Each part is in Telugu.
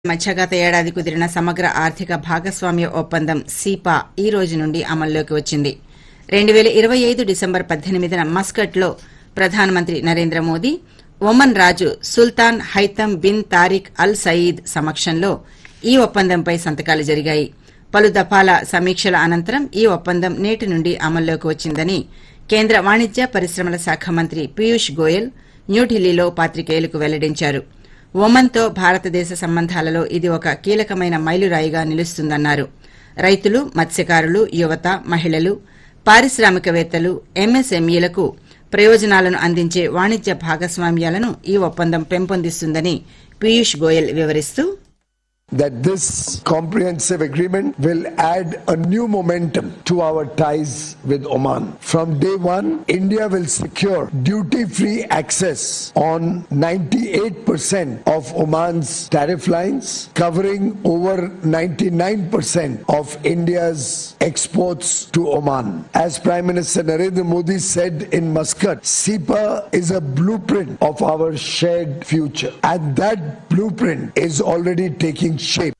మధ్య గత ఏడాది కుదిరిన సమగ్ర ఆర్థిక భాగస్వామ్య ఒప్పందం సీపా ఈ రోజు నుండి అమల్లోకి వచ్చింది రెండు పేల ఇరవై ఐదు డిసెంబర్ పద్దెనిమిదిన మస్కట్లో ప్రధానమంత్రి నరేంద్ర మోదీ ఒమన్ రాజు Sultan Haitham bin Tariq Al Said సమక్షంలో ఈ ఒప్పందంపై సంతకాలు జరిగాయి పలు దఫాల సమీక్షల అనంతరం ఈ ఒప్పందం నేటి నుండి అమల్లోకి వచ్చిందని కేంద్ర వాణిజ్య పరిశ్రమల శాఖ మంత్రి పీయూష్ గోయల్ న్యూఢిల్లీలో పాత్రికేయులకు వెల్లడించారు ఒమన్తో భారతదేశ సంబంధాలలో ఇది ఒక కీలకమైన మైలురాయిగా నిలుస్తుందన్నారు రైతులు మత్స్యకారులు యువత మహిళలు పారిశ్రామికవేత్తలు ఎంఎస్ఎంఈలకు ప్రయోజనాలను అందించే వాణిజ్య భాగస్వామ్యాలను ఈ ఒప్పందం పెంపొందిస్తుందని పీయూష్ గోయల్ వివరిస్తూ that this comprehensive agreement will add a new momentum to our ties with Oman. From day one, India will secure duty free access on 98% of Oman's tariff lines, covering over 99% of India's exports to Oman. As Prime Minister Narendra Modi said in Muscat, SEPA is a blueprint of our shared future. And that blueprint is already taking shape.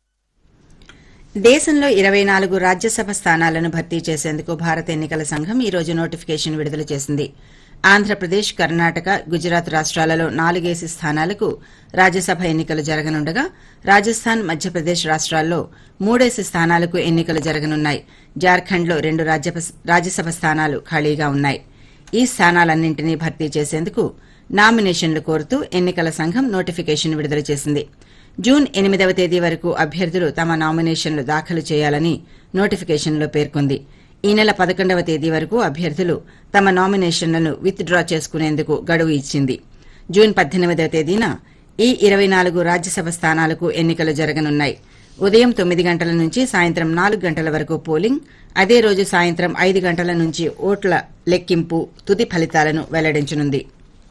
దేశంలో ఇరవై నాలుగు రాజ్యసభ స్థానాలను భర్తీ చేసేందుకు భారత ఎన్నికల సంఘం ఈ రోజు నోటిఫికేషన్ విడుదల చేసింది ఆంధ్రప్రదేశ్ కర్ణాటక గుజరాత్ రాష్ట్రాలలో నాలుగేసి స్థానాలకు రాజ్యసభ ఎన్నికలు జరగనుండగా రాజస్థాన్ మధ్యప్రదేశ్ రాష్ట్రాల్లో మూడేసి స్థానాలకు ఎన్నికలు జరగనున్నాయి జార్ఖండ్లో రెండు రాజ్యప- రాజ్యసభ స్థానాలు ఖాళీగా ఉన్నాయి ఈ స్థానాలన్నింటినీ భర్తీ చేసేందుకు నామినేషన్లు కోరుతూ ఎన్నికల సంఘం నోటిఫికేషన్ విడుదల చేసింది జూన్ ఎనిమిదవ తేదీ వరకు అభ్యర్థులు తమ నామినేషన్లు దాఖలు చేయాలని నోటిఫికేషన్లో పేర్కొంది ఈ నెల పదకొండవ తేదీ వరకు అభ్యర్థులు తమ నామినేషన్లను విత్ డ్రా చేసుకునేందుకు గడువు ఇచ్చింది జూన్ పద్దెనిమిదవ తేదీన ఈ ఇరవై నాలుగు రాజ్యసభ స్థానాలకు ఎన్నికలు జరగనున్నాయి ఉదయం తొమ్మిది గంటల నుంచి సాయంత్రం నాలుగు గంటల వరకు పోలింగ్ అదే రోజు సాయంత్రం ఐదు గంటల నుంచి ఓట్ల లెక్కింపు తుది ఫలితాలను వెల్లడించనుంది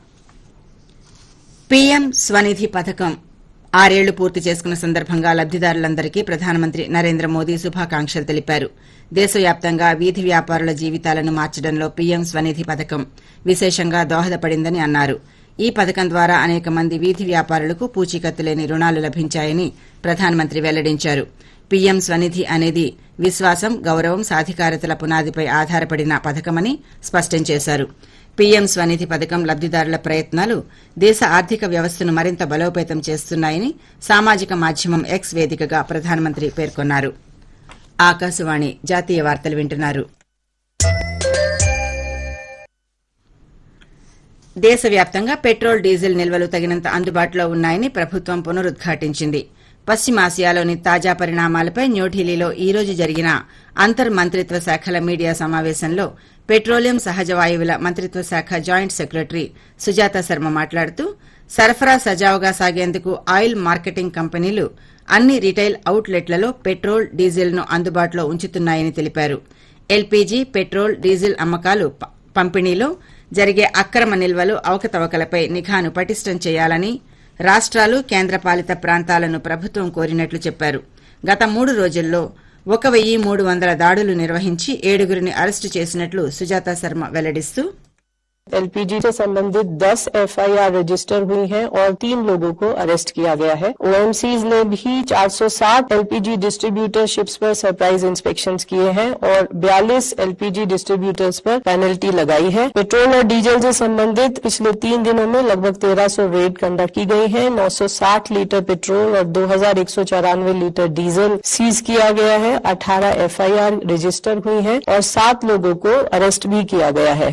పీఎం స్వనిధి పథకం ఆరేళ్లు పూర్తి చేసుకున్న సందర్భంగా లబ్దిదారులందరికీ ప్రధానమంత్రి నరేంద్ర మోదీ శుభాకాంక్షలు తెలిపారు దేశవ్యాప్తంగా వీధి వ్యాపారుల జీవితాలను మార్చడంలో పీఎం స్వనిధి పథకం విశేషంగా దోహదపడిందని అన్నారు ఈ పథకం ద్వారా అనేక మంది వీధి వ్యాపారులకు పూచీకత్తు లేని రుణాలు లభించాయని ప్రధానమంత్రి వెల్లడించారు పీఎం స్వనిధి అనేది విశ్వాసం గౌరవం సాధికారతల పునాదిపై ఆధారపడిన పథకమని స్పష్టం చేశారు పీఎం స్వనిధి పథకం లబ్దిదారుల ప్రయత్నాలు దేశ ఆర్థిక వ్యవస్థను మరింత బలోపేతం చేస్తున్నాయని సామాజిక మాధ్యమం ఎక్స్ వేదికగా ప్రధానమంత్రి పేర్కొన్నారు ఆకాశవాణి జాతీయ వార్తలు వింటున్నారు దేశవ్యాప్తంగా పెట్రోల్ డీజిల్ నిల్వలు తగినంత అందుబాటులో ఉన్నాయని ప్రభుత్వం పునరుద్ఘాటించింది పశ్చిమాసియాలోని తాజా పరిణామాలపై న్యూఢిల్లీలో ఈ రోజు జరిగిన అంతర్ మంత్రిత్వ శాఖల మీడియా సమావేశంలో పెట్రోలియం సహజ వాయువుల మంత్రిత్వ శాఖ జాయింట్ సెక్రటరీ సుజాత శర్మ మాట్లాడుతూ సరఫరా సజావుగా సాగేందుకు ఆయిల్ మార్కెటింగ్ కంపెనీలు అన్ని రిటైల్ అవుట్లెట్లలో పెట్రోల్ డీజిల్ను అందుబాటులో ఉంచుతున్నాయని తెలిపారు ఎల్పీజీ పెట్రోల్ డీజిల్ అమ్మకాలు ప- పంపిణీలో జరిగే అక్రమ నిల్వలు అవకతవకలపై నిఘాను పటిష్టం చేయాలని రాష్ట్రాలు కేంద్రపాలిత ప్రాంతాలను ప్రభుత్వం కోరినట్లు చెప్పారు గత మూడు రోజుల్లో ఒక వెయ్యి మూడు వందల దాడులు నిర్వహించి ఏడుగురిని అరెస్టు చేసినట్లు సుజాత శర్మ వెల్లడిస్తూ एलपीजी से संबंधित 10 एफआईआर रजिस्टर हुई हैं और तीन लोगों को अरेस्ट किया गया है ओएमसीज ने भी 460 एलपीजी डिस्ट्रीब्यूटर शिप्स पर सरप्राइज इंस्पेक्शंस किए हैं और 42 एलपीजी डिस्ट्रीब्यूटर्स पर पेनल्टी लगाई है पेट्रोल और डीजल से संबंधित पिछले तीन दिनों में लगभग 1300 रेड कंडक्ट की गई है 960 लीटर पेट्रोल और दो लीटर डीजल सीज किया गया है 18 एफआईआर रजिस्टर हुई हैं और सात लोगों को अरेस्ट भी किया गया है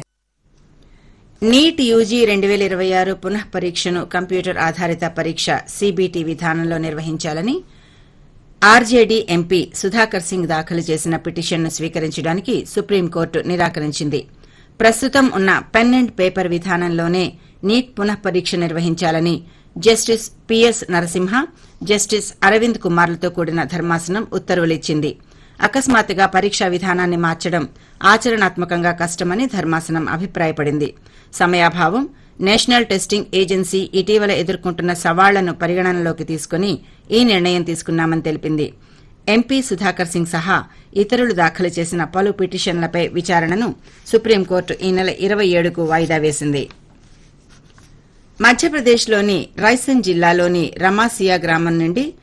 నీట్ యూజీ రెండు వేల ఇరవై ఆరు పునః పరీక్షను కంప్యూటర్ ఆధారిత పరీక్ష సీబీటీ విధానంలో నిర్వహించాలని ఆర్జేడీ ఎంపీ సుధాకర్ సింగ్ దాఖలు చేసిన పిటిషన్ను స్వీకరించడానికి సుప్రీంకోర్టు నిరాకరించింది ప్రస్తుతం ఉన్న పెన్ అండ్ పేపర్ విధానంలోనే నీట్ పునః పరీక్ష నిర్వహించాలని justice P S Narasimha justice Aravind కుమార్లతో కూడిన ధర్మాసనం ఉత్తర్వులిచ్చింది అకస్మాత్తుగా పరీక్షా విధానాన్ని మార్చడం ఆచరణాత్మకంగా కష్టమని ధర్మాసనం అభిప్రాయపడింది సమయాభావం నేషనల్ టెస్టింగ్ ఏజెన్సీ ఇటీవల ఎదుర్కొంటున్న సవాళ్లను పరిగణనలోకి తీసుకుని ఈ నిర్ణయం తీసుకున్నామని తెలిపింది ఎంపీ సుధాకర్ సింగ్ సహా ఇతరులు దాఖలు చేసిన పలు పిటిషన్లపై విచారణను సుప్రీంకోర్టు ఈ నెల ఇరవై ఏడుకు వాయిదా వేసింది మధ్యప్రదేశ్లోని రైసన్ జిల్లాలోని రమాసియా గ్రామం నుండి